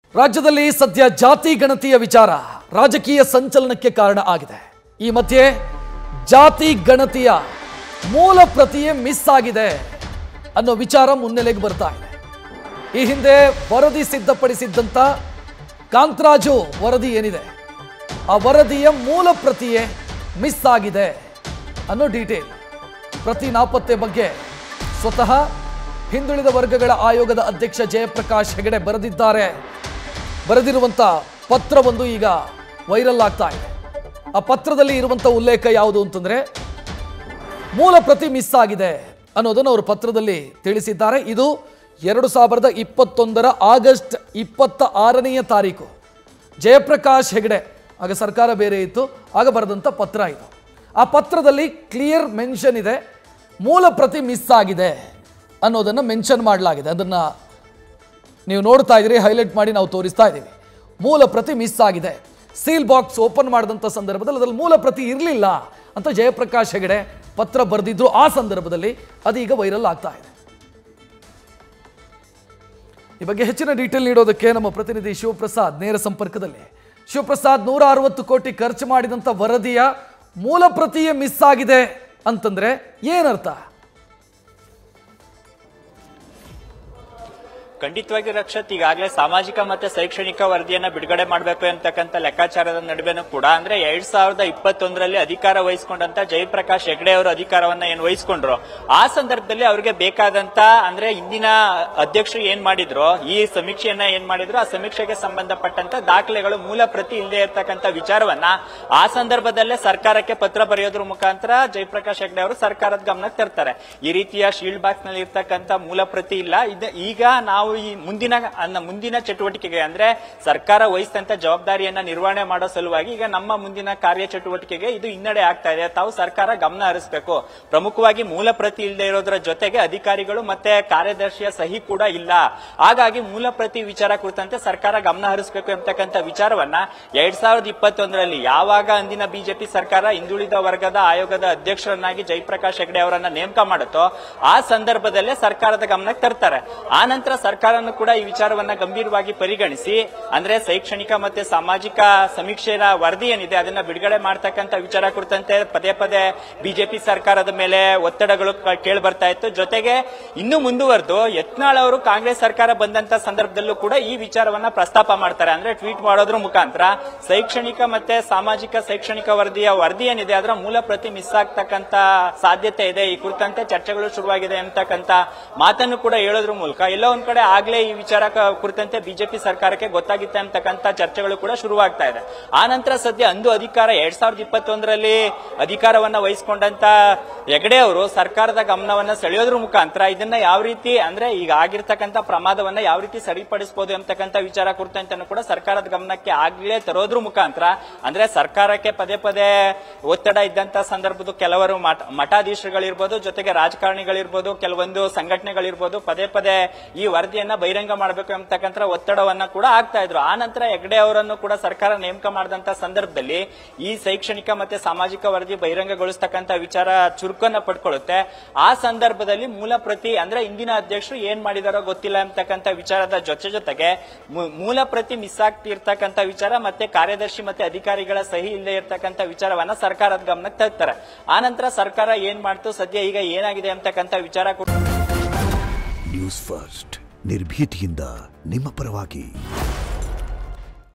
ರಾಜ್ಯದಲ್ಲಿ ಸದ್ಯ ಜಾತಿ ಗಣತಿಯ ವಿಚಾರ ರಾಜಕೀಯ ಸಂಚಲನಕ್ಕೆ ಕಾರಣ ಆಗಿದೆ ಈ ಮಧ್ಯೆ ಜಾತಿ ಗಣತಿಯ ಮೂಲ ಪ್ರತಿಯೇ ಮಿಸ್ ಆಗಿದೆ ಅನ್ನೋ ವಿಚಾರ ಮುನ್ನೆಲೆಗೆ ಬರ್ತಾ ಇದೆ ಈ ಹಿಂದೆ ವರದಿ ಸಿದ್ಧಪಡಿಸಿದ್ದಂಥ ಕಾಂತರಾಜು ವರದಿ ಏನಿದೆ ಆ ವರದಿಯ ಮೂಲ ಪ್ರತಿಯೇ ಮಿಸ್ ಆಗಿದೆ ಅನ್ನೋ ಡೀಟೇಲ್ ಪ್ರತಿ ನಾಪತ್ತೆ ಬಗ್ಗೆ ಸ್ವತಃ ಹಿಂದುಳಿದ ವರ್ಗಗಳ ಆಯೋಗದ ಅಧ್ಯಕ್ಷ ಜಯಪ್ರಕಾಶ್ ಹೆಗಡೆ ಬರೆದಿದ್ದಾರೆ ಬರೆದಿರುವಂಥ ಪತ್ರವೊಂದು ಈಗ ವೈರಲ್ ಆಗ್ತಾ ಇದೆ ಆ ಪತ್ರದಲ್ಲಿ ಇರುವಂಥ ಉಲ್ಲೇಖ ಯಾವುದು ಅಂತಂದ್ರೆ ಮೂಲ ಪ್ರತಿ ಮಿಸ್ ಆಗಿದೆ ಅನ್ನೋದನ್ನು ಅವರು ಪತ್ರದಲ್ಲಿ ತಿಳಿಸಿದ್ದಾರೆ ಇದು ಎರಡು ಸಾವಿರದ ಇಪ್ಪತ್ತೊಂದರ ಆಗಸ್ಟ್ ಇಪ್ಪತ್ತ ಆರನೆಯ ತಾರೀಕು ಜಯಪ್ರಕಾಶ್ ಹೆಗಡೆ ಆಗ ಸರ್ಕಾರ ಬೇರೆ ಇತ್ತು ಆಗ ಬರೆದಂಥ ಪತ್ರ ಇದು ಆ ಪತ್ರದಲ್ಲಿ ಕ್ಲಿಯರ್ ಮೆನ್ಷನ್ ಇದೆ ಮೂಲ ಪ್ರತಿ ಮಿಸ್ ಆಗಿದೆ ಅನ್ನೋದನ್ನು ಮೆನ್ಷನ್ ಮಾಡಲಾಗಿದೆ ಅದನ್ನು ನೀವು ನೋಡ್ತಾ ಇದ್ದೀರಿ ಹೈಲೈಟ್ ಮಾಡಿ ನಾವು ತೋರಿಸ್ತಾ ಇದ್ದೀವಿ ಮೂಲ ಪ್ರತಿ ಮಿಸ್ ಆಗಿದೆ ಸೀಲ್ ಬಾಕ್ಸ್ ಓಪನ್ ಮಾಡಿದಂಥ ಸಂದರ್ಭದಲ್ಲಿ ಅದರಲ್ಲಿ ಮೂಲ ಪ್ರತಿ ಇರಲಿಲ್ಲ ಅಂತ ಜಯಪ್ರಕಾಶ್ ಹೆಗಡೆ ಪತ್ರ ಬರೆದಿದ್ರು ಆ ಸಂದರ್ಭದಲ್ಲಿ ಅದೀಗ ವೈರಲ್ ಆಗ್ತಾ ಇದೆ ಈ ಬಗ್ಗೆ ಹೆಚ್ಚಿನ ಡೀಟೇಲ್ ನೀಡೋದಕ್ಕೆ ನಮ್ಮ ಪ್ರತಿನಿಧಿ ಶಿವಪ್ರಸಾದ್ ನೇರ ಸಂಪರ್ಕದಲ್ಲಿ ಶಿವಪ್ರಸಾದ್ ನೂರ ಅರವತ್ತು ಕೋಟಿ ಖರ್ಚು ಮಾಡಿದಂಥ ವರದಿಯ ಮೂಲ ಪ್ರತಿಯೇ ಮಿಸ್ ಆಗಿದೆ ಅಂತಂದ್ರೆ ಏನರ್ಥ ಖಂಡಿತವಾಗಿ ರಕ್ಷತ್ ಈಗಾಗಲೇ ಸಾಮಾಜಿಕ ಮತ್ತೆ ಶೈಕ್ಷಣಿಕ ವರದಿಯನ್ನ ಬಿಡುಗಡೆ ಮಾಡಬೇಕು ಅಂತಕ್ಕಂಥ ಲೆಕ್ಕಾಚಾರದ ನಡುವೆನೂ ಕೂಡ ಅಂದ್ರೆ ಎರಡ್ ಸಾವಿರದ ಇಪ್ಪತ್ತೊಂದರಲ್ಲಿ ಅಧಿಕಾರ ವಹಿಸಿಕೊಂಡಂತ ಜಯಪ್ರಕಾಶ್ ಹೆಗಡೆ ಅವರು ಅಧಿಕಾರವನ್ನ ಏನು ವಹಿಸಿಕೊಂಡ್ರು ಆ ಸಂದರ್ಭದಲ್ಲಿ ಅವರಿಗೆ ಬೇಕಾದಂತ ಅಂದ್ರೆ ಇಂದಿನ ಅಧ್ಯಕ್ಷರು ಏನ್ ಮಾಡಿದ್ರು ಈ ಸಮೀಕ್ಷೆಯನ್ನ ಏನ್ ಮಾಡಿದ್ರು ಆ ಸಮೀಕ್ಷೆಗೆ ಸಂಬಂಧಪಟ್ಟಂತ ದಾಖಲೆಗಳು ಮೂಲ ಪ್ರತಿ ಇಲ್ಲದೆ ಇರತಕ್ಕಂತ ವಿಚಾರವನ್ನ ಆ ಸಂದರ್ಭದಲ್ಲೇ ಸರ್ಕಾರಕ್ಕೆ ಪತ್ರ ಬರೆಯೋದ್ರ ಮುಖಾಂತರ ಜಯಪ್ರಕಾಶ್ ಹೆಗಡೆ ಅವರು ಸರ್ಕಾರದ ಗಮನಕ್ಕೆ ತರ್ತಾರೆ ಈ ರೀತಿಯ ಶೀಲ್ಡ್ ಬಾಕ್ಸ್ ನಲ್ಲಿ ಇರ್ತಕ್ಕಂಥ ಮೂಲ ಪ್ರತಿ ಇಲ್ಲ ಇದ- ಈಗ ನಾವು ಈ ಮುಂದಿನ ಅನ್ನ ಮುಂದಿನ ಚಟುವಟಿಕೆಗೆ ಅಂದ್ರೆ ಸರ್ಕಾರ ವಹಿಸಿದಂತ ಜವಾಬ್ದಾರಿಯನ್ನ ನಿರ್ವಹಣೆ ಮಾಡೋ ಸಲುವಾಗಿ ಈಗ ನಮ್ಮ ಮುಂದಿನ ಕಾರ್ಯ ಚಟುವಟಿಕೆಗೆ ಇದು ಹಿನ್ನಡೆ ಆಗ್ತಾ ಇದೆ ತಾವು ಸರ್ಕಾರ ಗಮನ ಹರಿಸಬೇಕು ಪ್ರಮುಖವಾಗಿ ಮೂಲ ಪ್ರತಿ ಇಲ್ಲದೆ ಇರೋದ್ರ ಜೊತೆಗೆ ಅಧಿಕಾರಿಗಳು ಮತ್ತೆ ಕಾರ್ಯದರ್ಶಿಯ ಸಹಿ ಕೂಡ ಇಲ್ಲ ಹಾಗಾಗಿ ಮೂಲ ಪ್ರತಿ ವಿಚಾರ ಕುರಿತಂತೆ ಸರ್ಕಾರ ಗಮನ ಹರಿಸಬೇಕು ಎಂಬತಕ್ಕಂಥ ವಿಚಾರವನ್ನ ಎರಡ್ ಸಾವಿರದ ಇಪ್ಪತ್ತೊಂದರಲ್ಲಿ ಯಾವಾಗ ಅಂದಿನ ಬಿಜೆಪಿ ಸರ್ಕಾರ ಹಿಂದುಳಿದ ವರ್ಗದ ಆಯೋಗದ ಅಧ್ಯಕ್ಷರನ್ನಾಗಿ ಜಯಪ್ರಕಾಶ್ ಹೆಗಡೆ ಅವರನ್ನ ನೇಮಕ ಮಾಡುತ್ತೋ ಆ ಸಂದರ್ಭದಲ್ಲೇ ಸರ್ಕಾರದ ಗಮನಕ್ಕೆ ತರ್ತಾರೆ ಆ ನಂತರ ಸರ್ಕಾರನು ಕೂಡ ಈ ವಿಚಾರವನ್ನ ಗಂಭೀರವಾಗಿ ಪರಿಗಣಿಸಿ ಅಂದ್ರೆ ಶೈಕ್ಷಣಿಕ ಮತ್ತೆ ಸಾಮಾಜಿಕ ಸಮೀಕ್ಷೆಯ ವರದಿ ಏನಿದೆ ಅದನ್ನ ಬಿಡುಗಡೆ ಮಾಡ್ತಕ್ಕಂಥ ವಿಚಾರ ಕುರಿತಂತೆ ಪದೇ ಪದೇ ಬಿಜೆಪಿ ಸರ್ಕಾರದ ಮೇಲೆ ಒತ್ತಡಗಳು ಕೇಳಿ ಬರ್ತಾ ಇತ್ತು ಜೊತೆಗೆ ಇನ್ನು ಮುಂದುವರೆದು ಯತ್ನಾಳ್ ಅವರು ಕಾಂಗ್ರೆಸ್ ಸರ್ಕಾರ ಬಂದಂತ ಸಂದರ್ಭದಲ್ಲೂ ಕೂಡ ಈ ವಿಚಾರವನ್ನ ಪ್ರಸ್ತಾಪ ಮಾಡ್ತಾರೆ ಅಂದ್ರೆ ಟ್ವೀಟ್ ಮಾಡೋದ್ರ ಮುಖಾಂತರ ಶೈಕ್ಷಣಿಕ ಮತ್ತೆ ಸಾಮಾಜಿಕ ಶೈಕ್ಷಣಿಕ ವರದಿಯ ವರದಿ ಏನಿದೆ ಅದರ ಮೂಲ ಪ್ರತಿ ಮಿಸ್ ಆಗ್ತಕ್ಕಂತ ಸಾಧ್ಯತೆ ಇದೆ ಈ ಕುರಿತಂತೆ ಚರ್ಚೆಗಳು ಶುರುವಾಗಿದೆ ಅಂತಕ್ಕಂತ ಮಾತನ್ನು ಕೂಡ ಹೇಳೋದ್ರ ಮೂಲಕ ಎಲ್ಲೋ ಒಂದ್ ಕಡೆ ಆಗ್ಲೇ ಈ ವಿಚಾರ ಕ- ಕುರಿತಂತೆ ಬಿಜೆಪಿ ಸರ್ಕಾರಕ್ಕೆ ಗೊತ್ತಾಗಿತ್ತೆ ಅಂತಕ್ಕಂತ ಚರ್ಚೆಗಳು ಕೂಡ ಶುರುವಾಗ್ತಾ ಇದೆ ಆ ನಂತರ ಸದ್ಯ ಅಂದು ಅಧಿಕಾರ ಎರಡ್ ಸಾವಿರದ ಇಪ್ಪತ್ತೊಂದರಲ್ಲಿ ಅಧಿಕಾರವನ್ನ ವಹಿಸಿಕೊಂಡಂತ ಹೆಗಡೆ ಅವರು ಸರ್ಕಾರದ ಗಮನವನ್ನ ಸೆಳೆಯೋದ್ರ ಮುಖಾಂತರ ಇದನ್ನ ಯಾವ ರೀತಿ ಅಂದ್ರೆ ಈಗ ಆಗಿರ್ತಕ್ಕಂಥ ಪ್ರಮಾದವನ್ನ ಯಾವ ರೀತಿ ಸರಿಪಡಿಸಬಹುದು ಎಂಬತಕ್ಕಂಥ ವಿಚಾರ ಕುರಿತಂತೆ ಕೂಡ ಸರ್ಕಾರದ ಗಮನಕ್ಕೆ ಆಗ್ಲೇ ತರೋದ್ರ ಮುಖಾಂತರ ಅಂದ್ರೆ ಸರ್ಕಾರಕ್ಕೆ ಪದೇ ಪದೇ ಒತ್ತಡ ಇದ್ದಂತ ಸಂದರ್ಭದ ಕೆಲವರು ಮಠ- ಮಠಾಧೀಶರುಗಳಿರ್ಬೋದು ಜೊತೆಗೆ ರಾಜಕಾರಣಿಗಳಿರ್ಬೋದು ಕೆಲವೊಂದು ಸಂಘಟನೆಗಳಿರ್ಬೋದು ಪದೇ ಪದೇ ಈ ವರದಿಯನ್ನ ಬಹಿರಂಗ ಮಾಡಬೇಕು ಎಂಬತಕ್ಕಂಥ ಒತ್ತಡವನ್ನ ಕೂಡ ಆಗ್ತಾ ಇದ್ರು ಆ ನಂತರ ಹೆಗಡೆ ಅವರನ್ನು ಕೂಡ ಸರ್ಕಾರ ನೇಮಕ ಮಾಡಿದಂತ ಸಂದರ್ಭದಲ್ಲಿ ಈ ಶೈಕ್ಷಣಿಕ ಮತ್ತೆ ಸಾಮಾಜಿಕ ವರದಿ ಬಹಿರಂಗಗೊಳಿಸ್ತಕ್ಕಂಥ ವಿಚಾರ ಚುರುಕನ್ನ ಪಡ್ಕೊಳ್ಳುತ್ತೆ ಆ ಸಂದರ್ಭದಲ್ಲಿ ಮೂಲ ಪ್ರತಿ ಅಂದ್ರೆ ಇಂದಿನ ಅಧ್ಯಕ್ಷರು ಏನ್ ಮಾಡಿದಾರೋ ಗೊತ್ತಿಲ್ಲ ಎಂಬತಕ್ಕಂಥ ವಿಚಾರದ ಜೊತೆ ಜೊತೆಗೆ ಮೂ- ಮೂಲ ಪ್ರತಿ ಮಿಸ್ ಆಗ್ತಿರ್ತಕ್ಕಂಥ ವಿಚಾರ ಮತ್ತೆ ಕಾರ್ಯದರ್ಶಿ ಮತ್ತೆ ಅಧಿಕಾರಿಗಳ ಸಹಿ ಇಲ್ಲದೆ ಇರ್ತಕ್ಕಂಥ ವಿಚಾರವನ್ನ ಸರ್ಕಾರದ ಗಮನಕ್ಕೆ ತರ್ತಾರೆ ಆ ನಂತರ ಸರ್ಕಾರ ಏನ್ ಮಾಡ್ತು ಸದ್ಯ ಈಗ ಏನಾಗಿದೆ ಅಂತಕ್ಕಂಥ ವಿಚಾರ ಕೂಡ ನ್ಯೂಸ್ ಫಸ್ಟ್ ನಿರ್ಭೀತಿಯಿಂದ ನಿಮ್ಮ ಪರವಾಗಿ